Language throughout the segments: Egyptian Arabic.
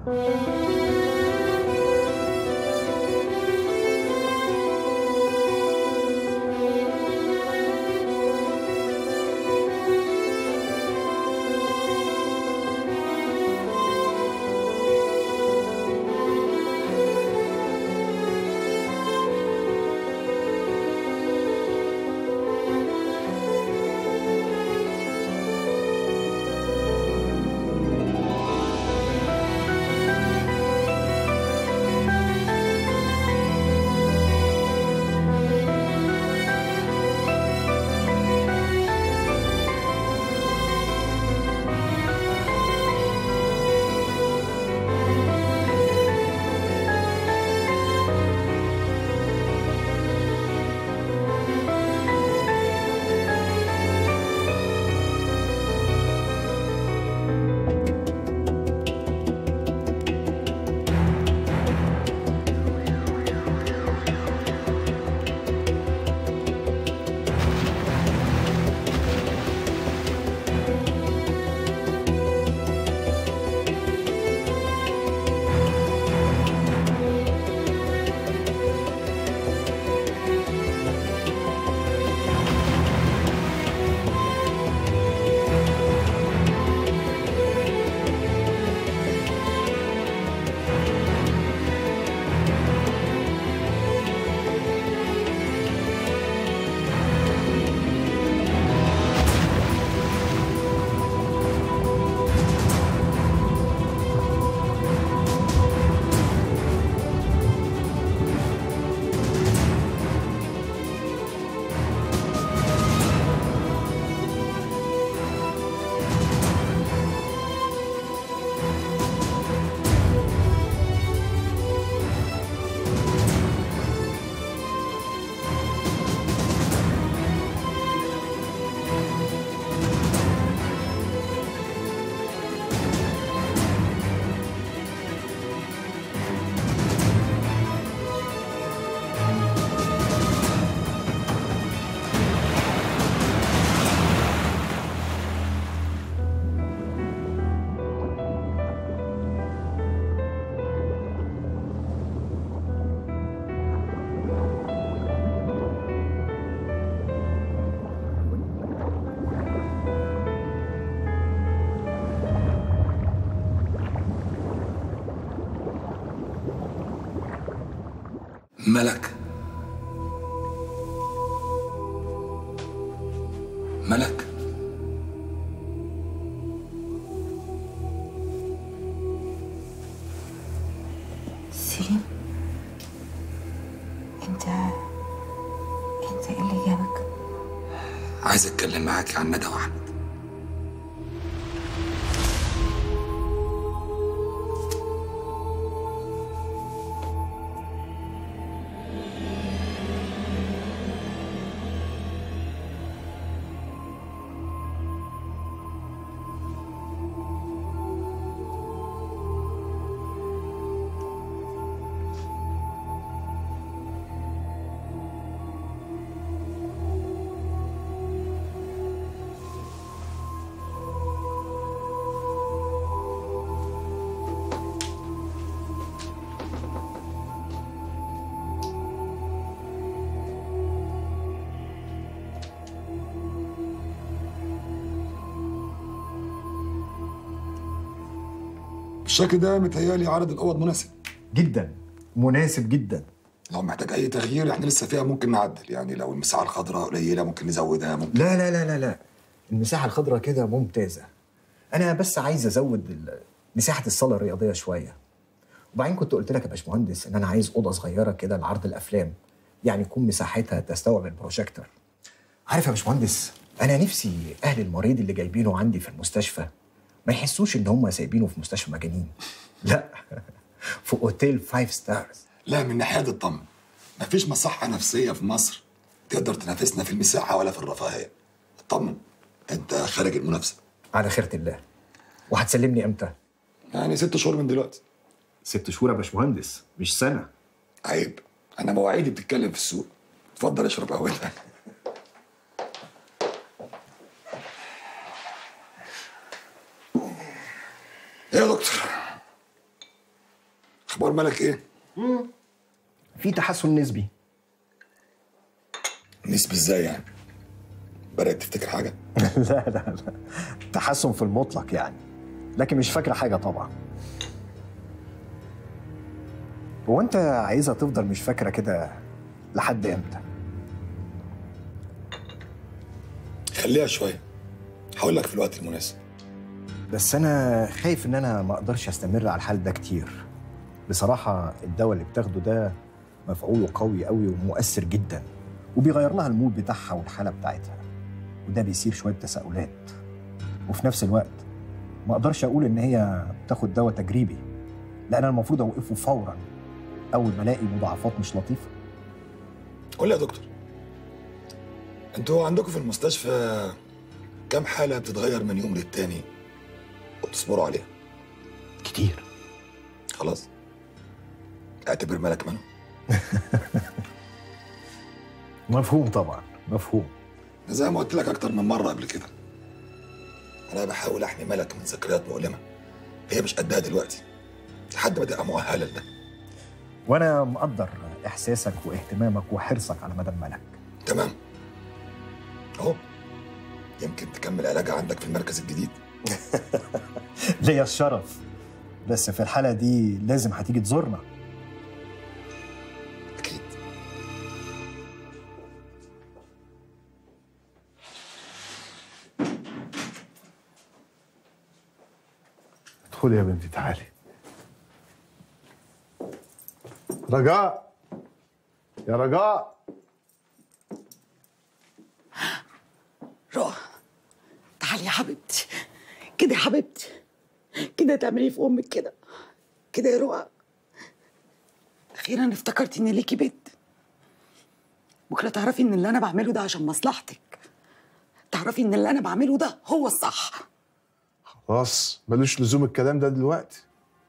ملك ملك سليم انت انت ايه اللي جابك عايز اتكلم معاك عن ندى واحمد بالشكل ده متهيألي عدد الأوض مناسب جدا مناسب جدا لو محتاج أي تغيير احنا لسه فيها ممكن نعدل يعني لو المساحة الخضراء قليلة ممكن نزودها ممكن لا لا لا لا لا المساحة الخضراء كده ممتازة أنا بس عايز أزود ال- مساحة الصالة الرياضية شوية وبعدين كنت قلت لك يا باشمهندس إن أنا عايز أوضة صغيرة كده لعرض الأفلام يعني يكون مساحتها تستوعب البروجيكتور عارف يا باشمهندس أنا نفسي أهل المريض اللي جايبينه عندي في المستشفى ما يحسوش إن هم سايبينه في مستشفى مجانين لا في أوتيل فايف ستارز لا من ناحية اطمن مفيش مصحة نفسية في مصر تقدر تنافسنا في المساحة ولا في الرفاهية اطمن انت خارج المنافسة على خيرة الله وهتسلمني إمتى؟ يعني ست شهور من دلوقتي ست شهور يا باشمهندس مش سنة عيب انا مواعيدي بتتكلم في السوق اتفضل اشرب اولها ايه يا دكتور مالك ايه؟ في تحسن نسبي نسبي ازاي يعني؟ بدأت تفتكر حاجة؟ لا لا لا تحسن في المطلق يعني لكن مش فاكره حاجه طبعا هو انت عايزها تفضل مش فاكره كده لحد امتى خليها شوية هقول لك في الوقت المناسب بس انا خايف ان انا ما اقدرش استمر على الحال ده كتير بصراحه الدواء اللي بتاخده ده مفعوله قوي قوي ومؤثر جدا وبيغير لها المود بتاعها والحاله بتاعتها وده بيثير شويه تساؤلات وفي نفس الوقت ما اقدرش اقول ان هي بتاخد دواء تجريبي لا انا المفروض اوقفه فورا اول ما الاقي مضاعفات مش لطيفه قول لي يا دكتور انتوا عندكم في المستشفى كم حالة بتتغير من يوم للتاني وتصبروا عليها؟ كتير خلاص اعتبر مالك منهم مفهوم طبعا مفهوم زي ما قلت لك اكتر من مرة قبل كده انا بحاول احمي ملك من ذكريات مؤلمة هي مش قدها دلوقتي لحد ما تبقى مؤهلة لده وانا مقدر احساسك واهتمامك وحرصك على مدام ملك تمام اهو يمكن تكمل علاجها عندك في المركز الجديد ليا الشرف بس في الحالة دي لازم هتيجي تزورنا اكيد ادخلي يا بنتي تعالي رجاء يا رجاء رؤى تعالي يا حبيبتي كده يا حبيبتي كده تعملي في امك كده كده يا رؤى اخيرا افتكرتي ان ليكي بيت بكره تعرفي ان اللي انا بعمله ده عشان مصلحتك تعرفي ان اللي انا بعمله ده هو الصح خلاص ملوش لزوم الكلام ده دلوقتي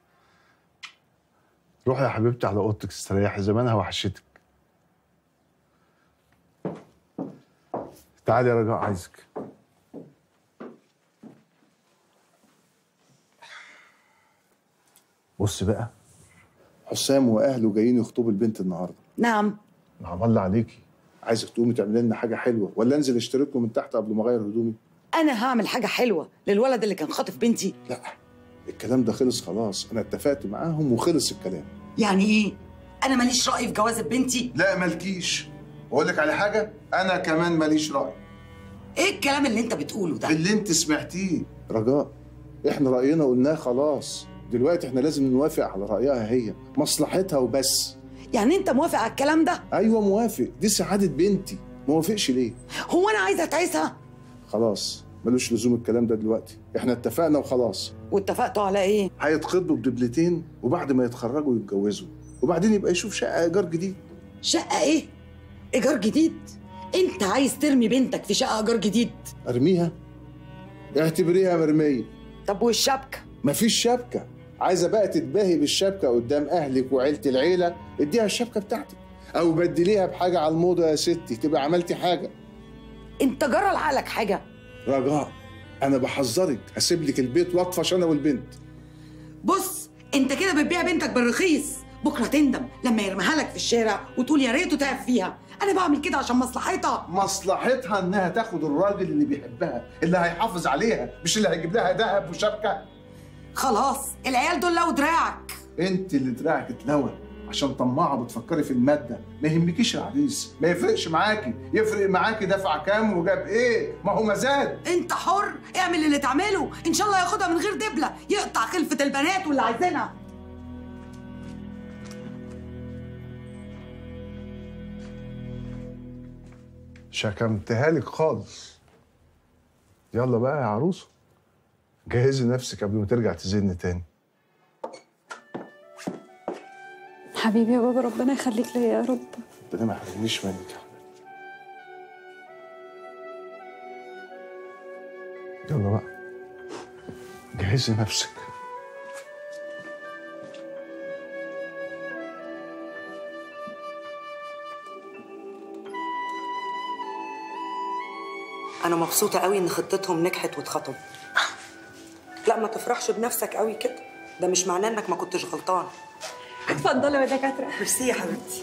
روحي يا حبيبتي على اوضتك استريحي زمانها وحشتك تعالي يا رجاء عايزك بص بقى حسام واهله جايين يخطبوا البنت النهارده نعم نعم الله عليكي عايزك تقومي تعملي لنا حاجه حلوه ولا انزل اشتري لكم من تحت قبل ما اغير هدومي انا هعمل حاجه حلوه للولد اللي كان خاطف بنتي لا الكلام ده خلص خلاص انا اتفقت معاهم وخلص الكلام يعني ايه انا ماليش راي في جواز بنتي لا مالكيش واقول لك على حاجه انا كمان ماليش راي ايه الكلام اللي انت بتقوله ده اللي انت سمعتيه رجاء احنا راينا قلناه خلاص دلوقتي احنا لازم نوافق على رايها هي مصلحتها وبس يعني انت موافق على الكلام ده ايوه موافق دي سعاده بنتي ما وافقش ليه هو انا عايزه اتعيسها خلاص ملوش لزوم الكلام ده دلوقتي احنا اتفقنا وخلاص واتفقتوا على ايه هيتخطبوا بدبلتين وبعد ما يتخرجوا يتجوزوا وبعدين يبقى يشوف شقه ايجار جديد شقه ايه ايجار جديد انت عايز ترمي بنتك في شقه ايجار جديد ارميها اعتبريها مرميه طب والشبكه مفيش شبكه عايزه بقى تتباهي بالشبكه قدام اهلك وعيله العيله اديها الشبكه بتاعتك او بدليها بحاجه على الموضه يا ستي تبقى عملتي حاجه انت جرى لعقلك حاجه رجاء انا بحذرك هسيب لك البيت واطفش انا والبنت بص انت كده بتبيع بنتك بالرخيص بكره تندم لما يرميها لك في الشارع وتقول يا ريته تعب فيها انا بعمل كده عشان مصلحتها مصلحتها انها تاخد الراجل اللي بيحبها اللي هيحافظ عليها مش اللي هيجيب لها ذهب وشبكه خلاص العيال دول لو دراعك انت اللي دراعك اتلوى عشان طماعه بتفكري في الماده ما يهمكيش العريس ما يفرقش معاكي يفرق معاكي دفع كام وجاب ايه ما هو مزاد انت حر اعمل اللي تعمله ان شاء الله ياخدها من غير دبله يقطع خلفه البنات واللي عايزينها شكمتها لك خالص يلا بقى يا عروسه جهزي نفسك قبل ما ترجع تزن تاني حبيبي يا بابا ربنا يخليك ليا يا رب ربنا ما يحرمنيش منك يا حبيبي يلا بقى جهزي نفسك انا مبسوطه قوي ان خطتهم نجحت واتخطبوا لا ما تفرحش بنفسك قوي كده ده مش معناه انك ما كنتش غلطان اتفضلوا يا دكاتره ميرسي يا حبيبتي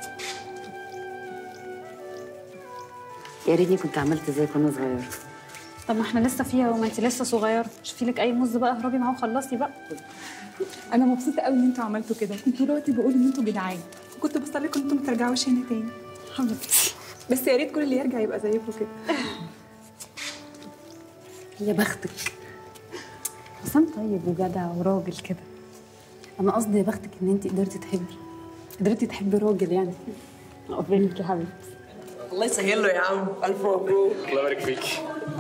يا ريتني كنت عملت زيك وانا صغيره طب ما احنا لسه فيها وما انت لسه صغيره شوفي لك اي مز بقى اهربي معاه وخلصي بقى انا مبسوطه قوي ان انتوا عملتوا كده كنت دلوقتي بقول ان انتوا جدعان كنت بصلي لكم ان انتوا ما ترجعوش هنا تاني حبيبتي بس يا ريت كل اللي يرجع يبقى زيكم كده يا بختك حسام طيب وجدع وراجل كده انا قصدي يا بختك ان انت قدرتي تحبي قدرتي تحبي راجل يعني قبلك يا حبيبتي الله يسهل له يا عم الف مبروك الله يبارك فيكي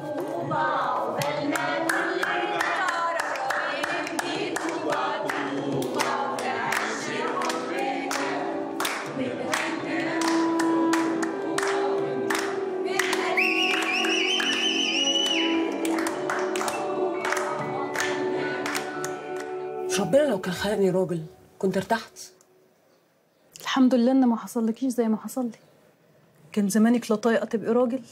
مش ربنا لو كان خلقني راجل كنت ارتحت الحمد لله ان ما حصلكيش زي ما حصل لي كان زمانك لا طايقه تبقي راجل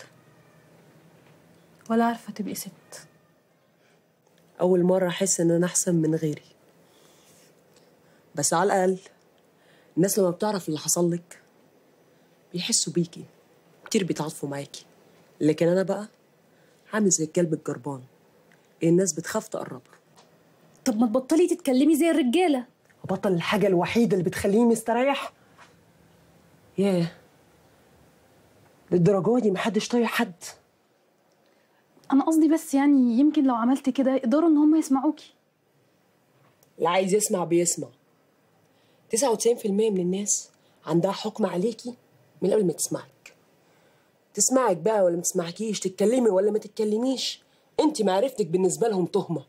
ولا عارفه تبقي ست أول مرة أحس إن أنا أحسن من غيري بس على الأقل الناس لما بتعرف اللي حصل لك بيحسوا بيكي كتير بيتعاطفوا معاكي لكن أنا بقى عامل زي الكلب الجربان الناس بتخاف تقرب له طب ما تبطلي تتكلمي زي الرجاله أبطل الحاجة الوحيدة اللي بتخليني مستريح ياه للدرجة دي محدش طايق حد انا قصدي بس يعني يمكن لو عملت كده يقدروا ان هم يسمعوكي اللي عايز يسمع بيسمع 99% من الناس عندها حكم عليكي من قبل ما تسمعك تسمعك بقى ولا ما تسمعكيش تتكلمي ولا ما تتكلميش انت معرفتك بالنسبة لهم تهمة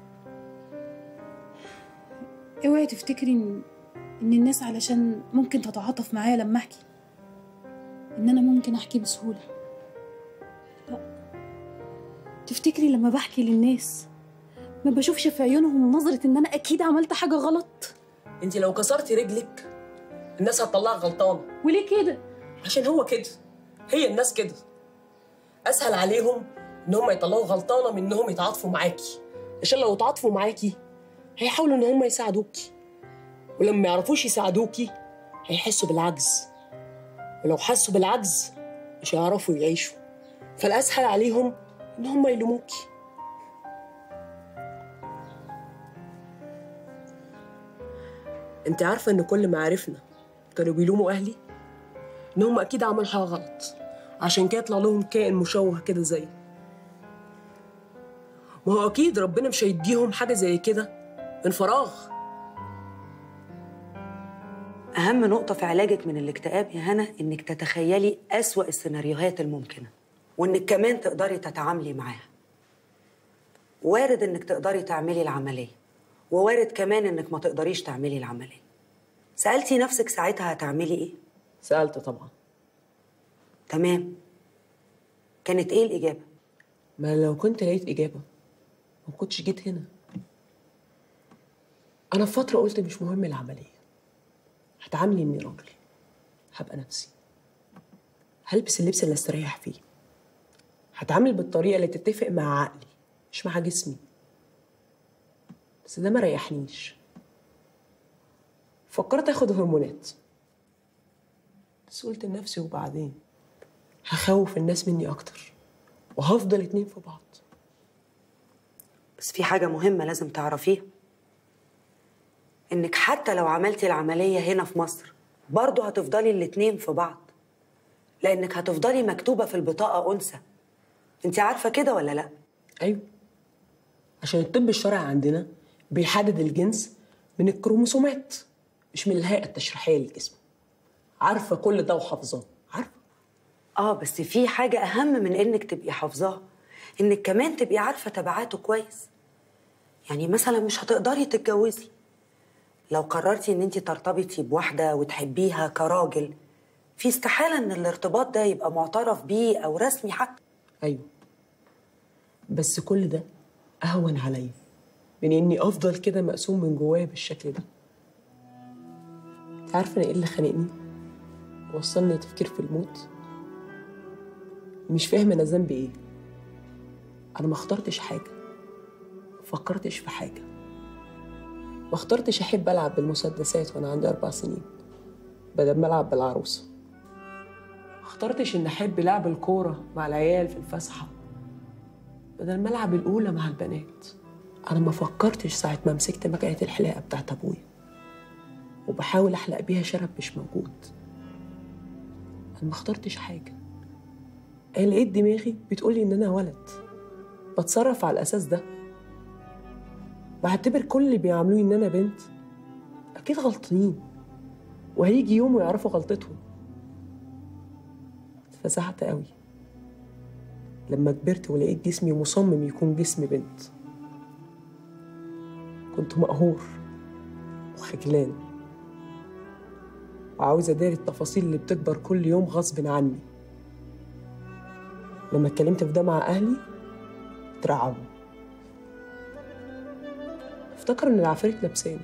اوعي تفتكري ان ان الناس علشان ممكن تتعاطف معايا لما احكي ان انا ممكن احكي بسهوله لا تفتكري لما بحكي للناس ما بشوفش في عيونهم نظره ان انا اكيد عملت حاجه غلط انت لو كسرتي رجلك الناس هتطلعك غلطانة وليه كده عشان هو كده هي الناس كده اسهل عليهم ان هم يطلعوا غلطانه من انهم يتعاطفوا معاكي عشان لو اتعاطفوا معاكي هيحاولوا ان هم يساعدوكي ولما ما يعرفوش يساعدوكي هيحسوا بالعجز ولو حسوا بالعجز مش هيعرفوا يعيشوا فالاسهل عليهم ان هم يلوموكي انت عارفه ان كل معارفنا كانوا بيلوموا اهلي ان هم اكيد عملوا حاجه غلط عشان كده يطلع لهم كائن مشوه كده زي ما هو اكيد ربنا مش هيديهم حاجه زي كده من فراغ أهم نقطة في علاجك من الاكتئاب يا هنا إنك تتخيلي أسوأ السيناريوهات الممكنة وإنك كمان تقدري تتعاملي معاها وارد إنك تقدري تعملي العملية ووارد كمان إنك ما تقدريش تعملي العملية سألتي نفسك ساعتها هتعملي إيه؟ سالت طبعا تمام كانت إيه الإجابة؟ ما لو كنت لقيت اجابه ما كنتش جيت هنا انا في فتره قلت مش مهم العمليه هتعاملي اني راجل هبقى نفسي هلبس اللبس اللي استريح فيه هتعامل بالطريقه اللي تتفق مع عقلي مش مع جسمي بس ده ما ريحنيش فكرت اخد هرمونات بس قلت لنفسي وبعدين هخوف الناس مني اكتر وهفضل اتنين في بعض بس في حاجة مهمة لازم تعرفيها إنك حتى لو عملتي العملية هنا في مصر برضه هتفضلي الاتنين في بعض لأنك هتفضلي مكتوبة في البطاقة أنثى أنت عارفة كده ولا لأ؟ ايوه عشان الطب الشرعي عندنا بيحدد الجنس من الكروموسومات مش من الهيئه التشريحيه للجسم عارفه كل ده وحافظاه عارفه آه بس في حاجة أهم من إنك تبقي حافظاه إنك كمان تبقي عارفة تبعاته كويس يعني مثلا مش هتقدري تتجوزي لو قررتي إن أنت ترتبطي بواحدة وتحبيها كراجل في استحالة إن الارتباط ده يبقى معترف بيه أو رسمي حتى ايوه بس كل ده اهون عليا من اني افضل كده مقسوم من جوايا بالشكل ده انت عارفه انا ايه اللي خانقني وصلني لتفكير في الموت مش فاهمه انا ذنبي ايه انا ما اخترتش حاجه ما فكرتش في حاجه ما اخترتش أحب ألعب بالمسدسات وأنا عندي أربع سنين بدل ما ألعب بالعروسة ما اخترتش إن أحب لعب الكورة مع العيال في الفسحة بدل ما ألعب الأولى مع البنات أنا ما فكرتش ساعة ما مسكت مكنة الحلاقة بتاعت أبويا وبحاول أحلق بيها شرب مش موجود أنا ما اخترتش حاجة أنا لقيت دماغي بتقولي إن أنا ولد بتصرف على الأساس ده بعتبر كل اللي بيعاملوني إن أنا بنت أكيد غلطانين وهيجي يوم ويعرفوا غلطتهم اتفزعت قوي لما كبرت ولقيت جسمي مصمم يكون جسم بنت كنت مقهور وخجلان وعاوز أداري التفاصيل اللي بتكبر كل يوم غصب عني لما اتكلمت في ده مع أهلي اترعبوا افتكروا إن العفاريت لابساني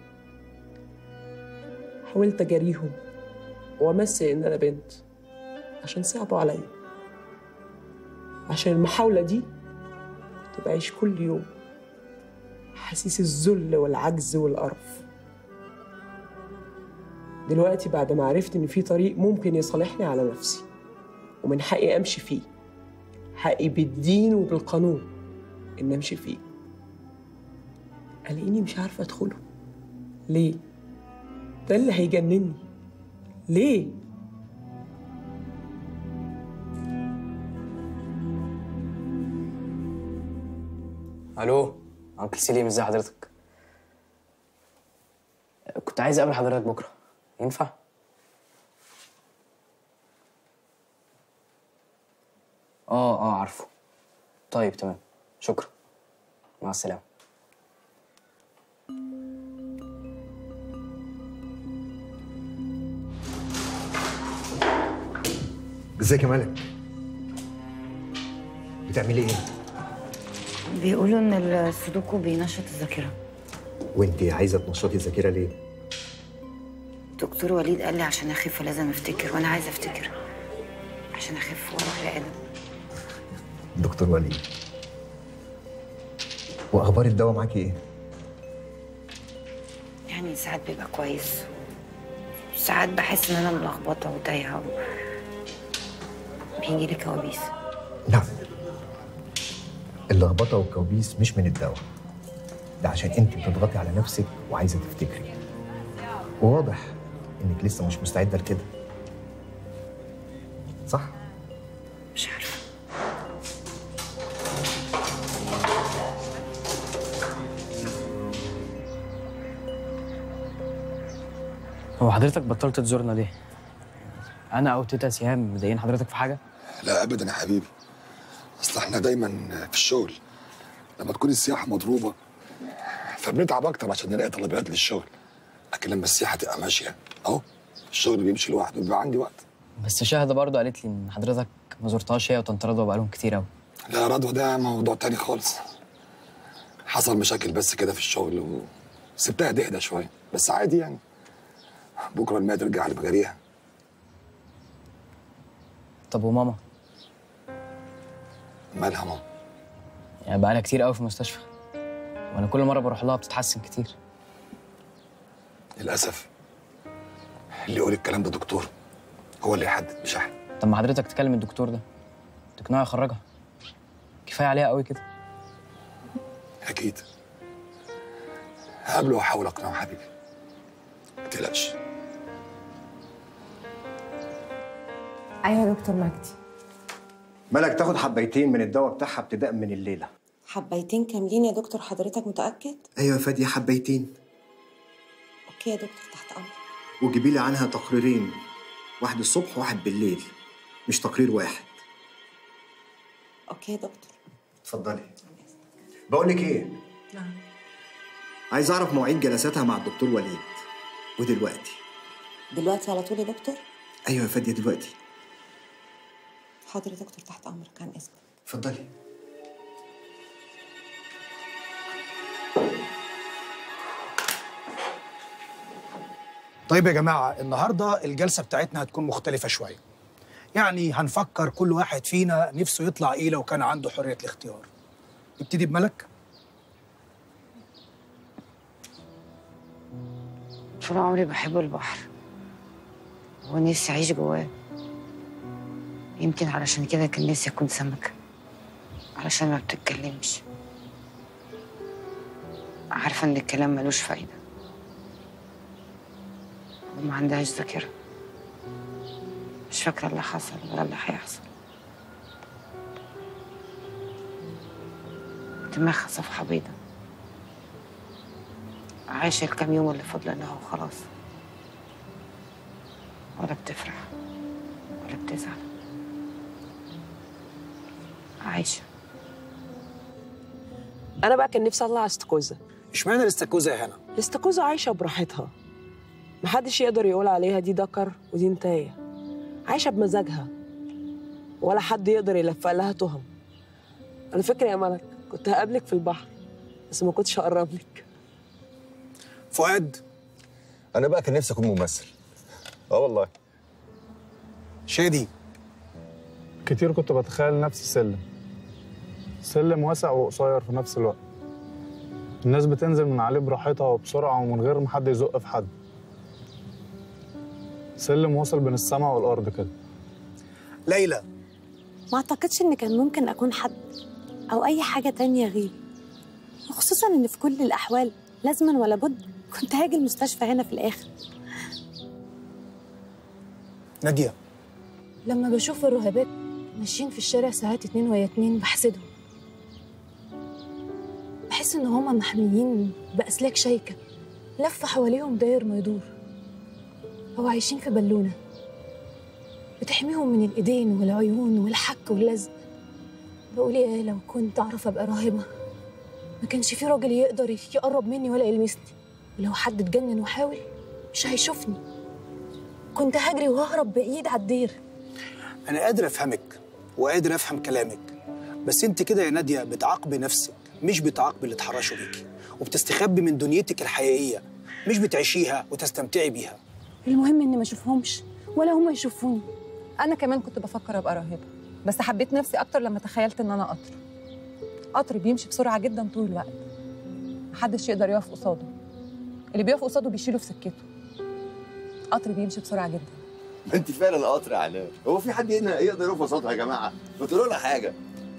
حاولت أجاريهم وأمثل إن أنا بنت عشان صعبوا عليا عشان المحاولة دي كنت بعيش كل يوم حاسس الذل والعجز والقرف دلوقتي بعد ما عرفت إن في طريق ممكن يصالحني على نفسي ومن حقي أمشي فيه حقي بالدين وبالقانون إن أمشي فيه ألاقيني مش عارفة أدخله ليه؟ ده اللي هيجنني ليه؟ الو انكل سليم ازي حضرتك كنت عايز اقابل حضرتك بكره ينفع اه اه عارفه طيب تمام شكرا مع السلامه ازيك يا ملك بتعملي ايه بيقولوا ان السودوكو بينشط الذاكره وانت عايزه تنشطي الذاكره ليه دكتور وليد قال لي عشان اخف لازم افتكر وانا عايزه افتكر عشان اخف واروح لادم دكتور وليد واخبار الدواء معاكي ايه يعني ساعات بيبقى كويس ساعات بحس ان انا ملخبطه وتايهه و... بيجي لي كوابيس لا اللخبطه والكوابيس مش من الدواء ده عشان انت بتضغطي على نفسك وعايزه تفتكري وواضح انك لسه مش مستعده لكده صح مش عارفه هو حضرتك بطلت تزورنا ليه انا او تيتا سهام مضايقين حضرتك في حاجه لا ابدا يا حبيبي اصل احنا دايما في الشغل لما تكون السياحه مضروبه فبنتعب اكتر عشان نلاقي طلبيات للشغل لكن لما السياحه تبقى ماشيه اهو الشغل بيمشي لوحده بيبقى عندي وقت بس شاهده برضو قالت لي ان حضرتك ما زرتهاش هي وطنط رضوى بقالهم كتير قوي لا رضوى ده موضوع تاني خالص حصل مشاكل بس كده في الشغل وسبتها تهدى شويه بس عادي يعني بكره الماء ترجع لمجاريها طب وماما مالها ماما يعني بقالها كتير قوي في المستشفى وانا كل مره بروح لها بتتحسن كتير للاسف اللي يقول الكلام ده دكتور هو اللي يحدد مش احنا طب ما حضرتك تكلم الدكتور ده تقنعه يخرجها كفايه عليها قوي كده اكيد هقابله واحاول اقنعه حبيبي ما تقلقش ايوه يا دكتور مجدي ملك تاخد حبيتين من الدواء بتاعها ابتداء من الليله حبيتين كاملين يا دكتور حضرتك متاكد ايوه يا فاديه حبيتين اوكي يا دكتور تحت امرك وجيبي لي عنها تقريرين واحد الصبح وواحد بالليل مش تقرير واحد اوكي يا دكتور اتفضلي بقول لك ايه نعم عايز اعرف مواعيد جلساتها مع الدكتور وليد ودلوقتي دلوقتي على طول يا دكتور ايوه يا فاديه دلوقتي حاضر يا دكتور تحت امرك عن اذنك اتفضلي طيب يا جماعة النهاردة الجلسة بتاعتنا هتكون مختلفة شوية يعني هنفكر كل واحد فينا نفسه يطلع ايه لو كان عنده حرية الاختيار نبتدي بملك طول عمري بحب البحر ونفسي أعيش جواه يمكن علشان كده كان نفسي أكون سمكة علشان ما بتتكلمش عارفة إن الكلام ملوش فايدة وما عندهاش ذاكرة مش فاكرة اللي حصل ولا اللي هيحصل دماغها صفحة بيضة عايشة الكام يوم اللي فاضلينها وخلاص ولا بتفرح ولا بتزعل عايشة انا بقى كان نفسي اطلع استاكوزا اشمعنى الاستاكوزا يا هنا الاستاكوزا عايشه براحتها محدش يقدر يقول عليها دي دكر ودي نتايه عايشه بمزاجها ولا حد يقدر يلفق لها تهم على فكره يا ملك كنت هقابلك في البحر بس ما كنتش هقرب لك فؤاد انا بقى كان نفسي اكون ممثل اه والله شادي كتير كنت بتخيل نفسي سلم سلم واسع وقصير في نفس الوقت الناس بتنزل من عليه براحتها وبسرعة ومن غير ما حد يزق في حد سلم وصل بين السماء والأرض كده ليلى ما اعتقدش ان كان ممكن اكون حد او اي حاجه تانية غيري وخصوصا ان في كل الاحوال لازما ولا بد كنت هاجي المستشفى هنا في الاخر ناديه لما بشوف الرهبات ماشيين في الشارع ساعات اتنين ويا اتنين بحسدهم بحس ان هما محميين بأسلاك شيكة لفة حواليهم داير ما يدور أو عايشين في بالونة بتحميهم من الإيدين والعيون والحك واللزق بقول يا لو كنت أعرف أبقى راهبة ما كانش في راجل يقدر يقرب مني ولا يلمسني ولو حد اتجنن وحاول مش هيشوفني كنت هجري وههرب بإيد على الدير انا قادر افهمك وقادر افهم كلامك بس انت كده يا ناديه بتعاقبي نفسك مش بتعاقبي اللي اتحرشوا بيكي وبتستخبي من دنيتك الحقيقيه مش بتعيشيها وتستمتعي بيها المهم اني ما اشوفهمش ولا هما يشوفوني انا كمان كنت بفكر ابقى راهبه بس حبيت نفسي اكتر لما تخيلت ان انا قطر قطر بيمشي بسرعه جدا طول الوقت محدش يقدر يقف قصاده اللي بيقف قصاده بيشيله في سكته قطر بيمشي بسرعه جدا انت فعلا قطر يا عناد هو في حد هنا يقدر يقف قصادها يا جماعه ما تقولوا لها حاجه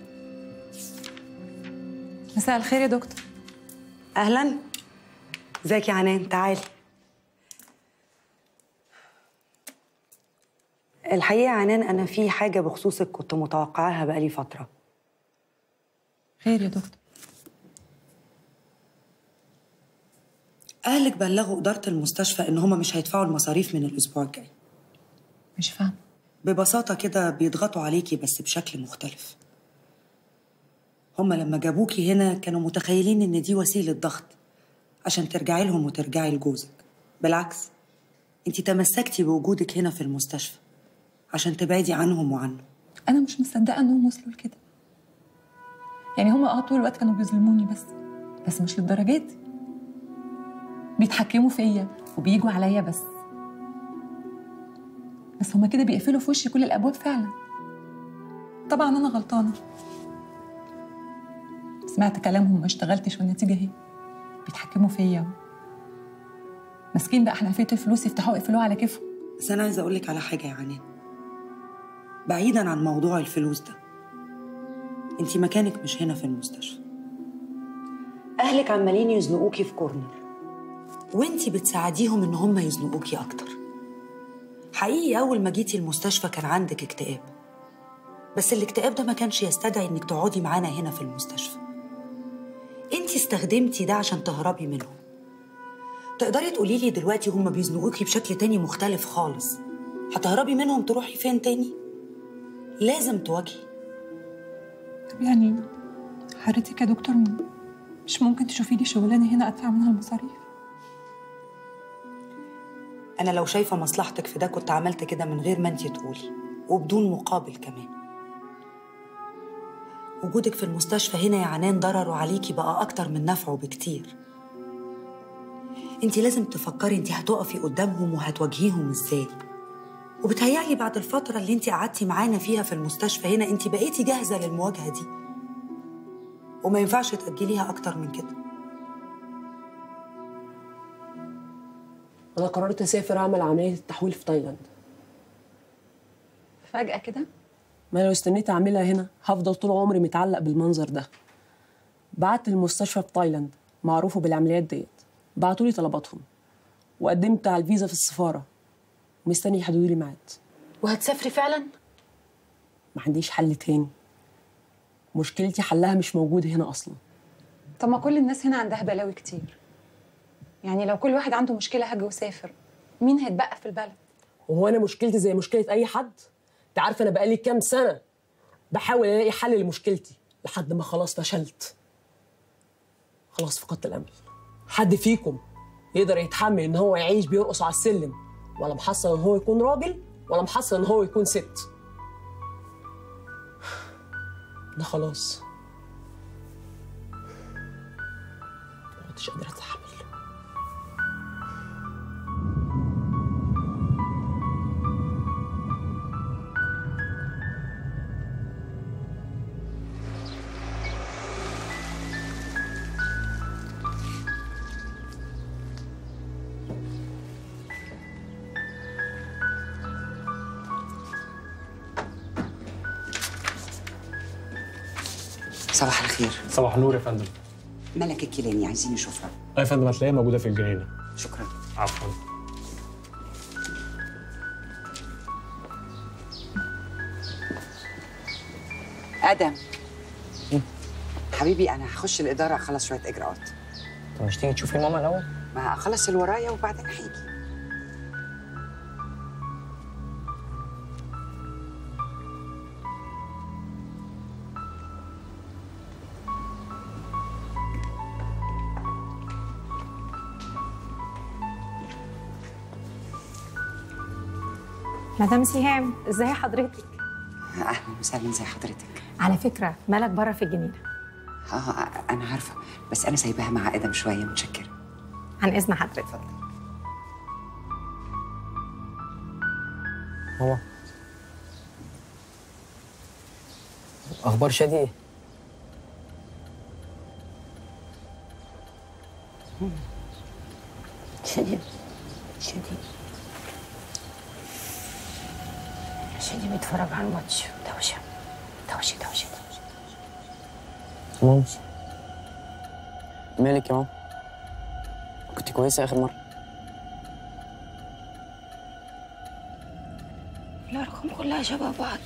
مساء الخير يا دكتور اهلا ازيك يا عنان تعالي الحقيقه يا عنان انا في حاجه بخصوصك كنت متوقعاها بقالي فتره خير يا دكتور اهلك بلغوا اداره المستشفى ان هما مش هيدفعوا المصاريف من الاسبوع الجاي مش فاهم ببساطه كده بيضغطوا عليكي بس بشكل مختلف هما لما جابوكي هنا كانوا متخيلين ان دي وسيله ضغط عشان ترجعي لهم وترجعي لجوزك بالعكس انت تمسكتي بوجودك هنا في المستشفى عشان تبعدي عنهم وعنه انا مش مصدقه انهم وصلوا لكده يعني هما اه طول الوقت كانوا بيظلموني بس بس مش للدرجات دي بيتحكموا فيا وبيجوا عليا بس بس هما كده بيقفلوا في وشي كل الابواب فعلا طبعا انا غلطانه سمعت كلامهم ما اشتغلتش والنتيجه اهي بيتحكموا فيا ماسكين بقى حنفيه الفلوس يفتحوا يقفلوها على كيفهم بس انا عايزه اقول لك على حاجه يا عنان بعيدا عن موضوع الفلوس ده انت مكانك مش هنا في المستشفى اهلك عمالين يزنقوكي في كورنر وانت بتساعديهم ان هم يزنقوكي اكتر حقيقي اول ما جيتي المستشفى كان عندك اكتئاب بس الاكتئاب ده ما كانش يستدعي انك تقعدي معانا هنا في المستشفى انت استخدمتي ده عشان تهربي منهم تقدري تقولي لي دلوقتي هم بيزنقوكي بشكل تاني مختلف خالص هتهربي منهم تروحي فين تاني لازم تواجهي طب يعني حضرتك يا دكتور مش ممكن تشوفي لي شغلانه هنا ادفع منها المصاريف انا لو شايفه مصلحتك في ده كنت عملت كده من غير ما انت تقولي وبدون مقابل كمان وجودك في المستشفى هنا يا عنان ضرره عليكي بقى اكتر من نفعه بكتير انت لازم تفكري انت هتقفي قدامهم وهتواجهيهم ازاي وبتهيألي بعد الفترة اللي انت قعدتي معانا فيها في المستشفى هنا انت بقيتي جاهزة للمواجهة دي وما ينفعش تأجليها أكتر من كده انا قررت اسافر اعمل عمليه التحويل في تايلاند فجأة كده ما لو استنيت اعملها هنا هفضل طول عمري متعلق بالمنظر ده بعت المستشفى في تايلاند معروفه بالعمليات ديت بعتوا لي طلباتهم وقدمت على الفيزا في السفاره مستني يحددوا لي ميعاد وهتسافري فعلا؟ ما عنديش حل تاني مشكلتي حلها مش موجود هنا اصلا طب ما كل الناس هنا عندها بلاوي كتير يعني لو كل واحد عنده مشكلة هج وسافر مين هيتبقى في البلد؟ وهو انا مشكلتي زي مشكله اي حد انت عارف انا بقالي كام سنه بحاول الاقي حل لمشكلتي لحد ما خلاص فشلت خلاص فقدت الامل حد فيكم يقدر يتحمل ان هو يعيش بيرقص على السلم ولا محصل ان هو يكون راجل ولا محصل ان هو يكون ست ده خلاص ما كنتش قادره اتحمل صباح الخير صباح النور يا فندم ملك الكيلاني عايزين نشوفها اه يا فندم هتلاقيها موجوده في الجنينه شكرا عفوا ادم حبيبي انا هخش الاداره اخلص شويه اجراءات طب مش تيجي تشوفي ماما الاول ما اخلص اللي ورايا وبعدين هيجي مدام سهام ازاي حضرتك اهلا وسهلا زي حضرتك على فكره مالك بره في الجنينه اه انا عارفه بس انا سايباها مع ادم شويه متشكره عن اذن حضرتك ماما اخبار شادي ايه شديد شديد شديد بيتفرج على الماتش دوشة دوشة دوشة دوشة ماما مالك يا ماما كنت كويسه اخر مره الأرقام كلها شبه بعض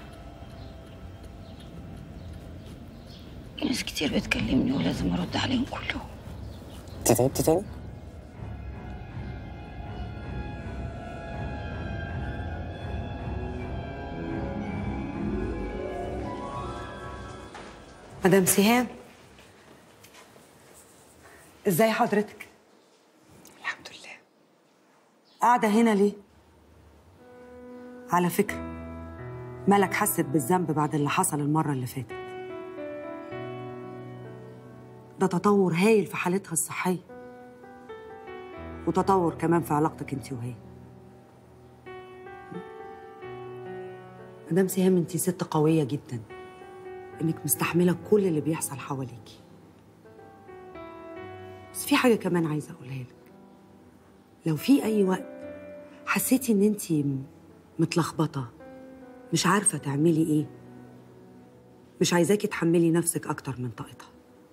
ناس كتير بتكلمني ولازم أرد عليهم كلهم انت تعبت تاني مدام سهام ازاي حضرتك الحمد لله قاعده هنا ليه على فكره ملك حست بالذنب بعد اللي حصل المره اللي فاتت ده تطور هايل في حالتها الصحيه وتطور كمان في علاقتك انت وهي مدام سهام انت ست قويه جدا انك مستحمله كل اللي بيحصل حواليكي بس في حاجه كمان عايزه اقولها لك لو في اي وقت حسيتي ان انت متلخبطه مش عارفه تعملي ايه مش عايزاكي تحملي نفسك اكتر من طاقتها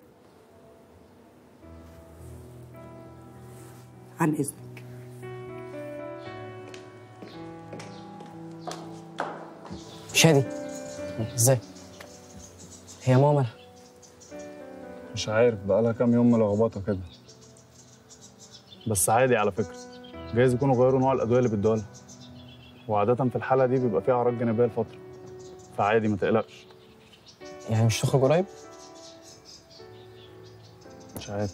عن اذنك شادي ازاي هي ماما مالها مش عارف بقالها كام يوم ملخبطه كده بس عادي على فكره جايز يكونوا غيروا نوع الادويه اللي بيدوها لها وعاده في الحاله دي بيبقى فيها اعراض جانبيه لفتره فعادي ما تقلقش يعني مش تخرج قريب مش عارف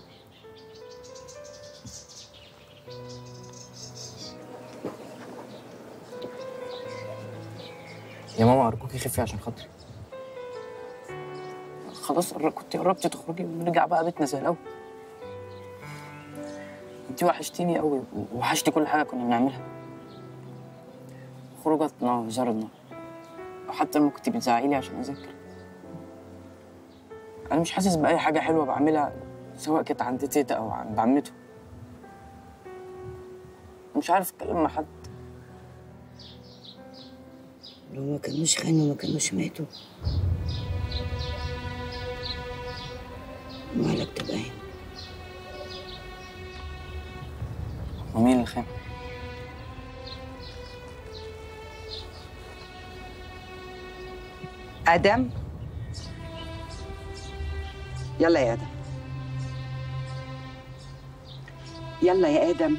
يا ماما ارجوكي خفي عشان خاطري خلاص قر- كنت قربتي تخرجي ونرجع بقى بيتنا زي الاول انت وحشتيني قوي ووحشتي كل حاجه كنا بنعملها خروجاتنا وزارنا وحتى لما كنت بتزعقي لي عشان اذاكر انا مش حاسس باي حاجه حلوه بعملها سواء كانت عند تيتا او عند عمته مش عارف اتكلم مع حد لو ما كانوش خانوا ما كانوش ماتوا مالك تبين ومين اللي خان ادم يلا يا ادم يلا يا ادم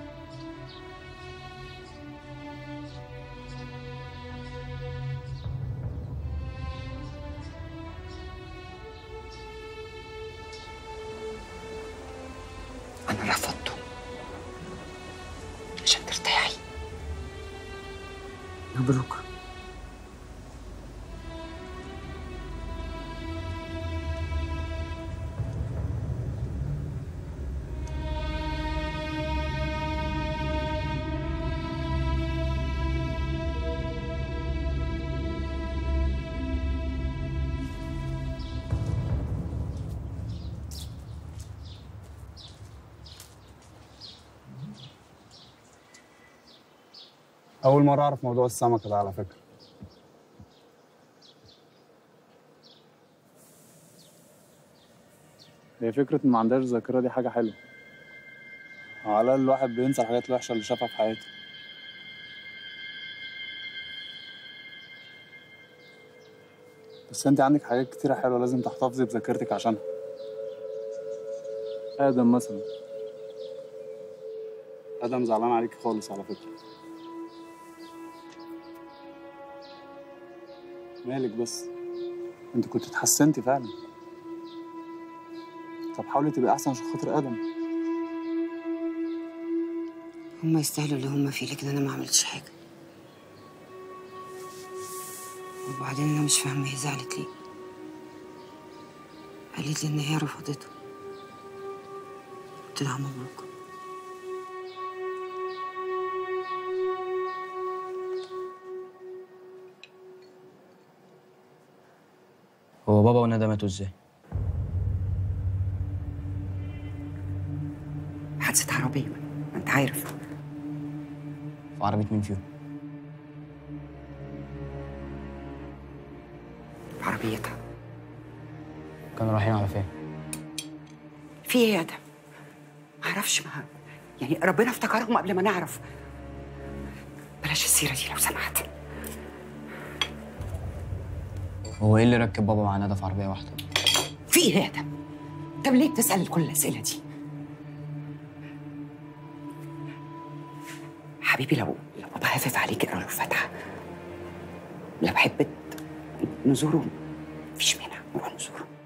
انا رفضته عشان ترتاحي مبروك أول مرة أعرف موضوع السمكة ده على فكرة هي فكرة إن ما عندهاش ذاكرة دي حاجة حلوة على الأقل الواحد بينسى الحاجات الوحشة اللي شافها في حياته بس أنت عندك حاجات كتيرة حلوة لازم تحتفظي بذاكرتك عشانها آدم مثلا آدم زعلان عليكي خالص على فكرة مالك بس انت كنت اتحسنتي فعلا طب حاولي تبقي احسن عشان خاطر ادم هما يستاهلوا اللي هما فيه لكن انا ما عملتش حاجه وبعدين انا مش فاهمه هي زعلت ليه قالت لي ان هي رفضته قلت لها مبروك هو بابا وندى ماتوا ازاي حادثة عربية ما انت عارف في عربية مين فيهم في عربيتها كانوا رايحين على فين في ايه يا ادم؟ معرفش ما يعني ربنا افتكرهم قبل ما نعرف بلاش السيرة دي لو سمحت هو ايه اللي ركب بابا مع ندى في عربية واحدة في ايه يا ادم؟ طب ليه بتسأل كل الأسئلة دي؟ حبيبي لو لو بابا هافف عليك اقرا له الفاتحة لو حبت نزوره مفيش مانع نروح نزوره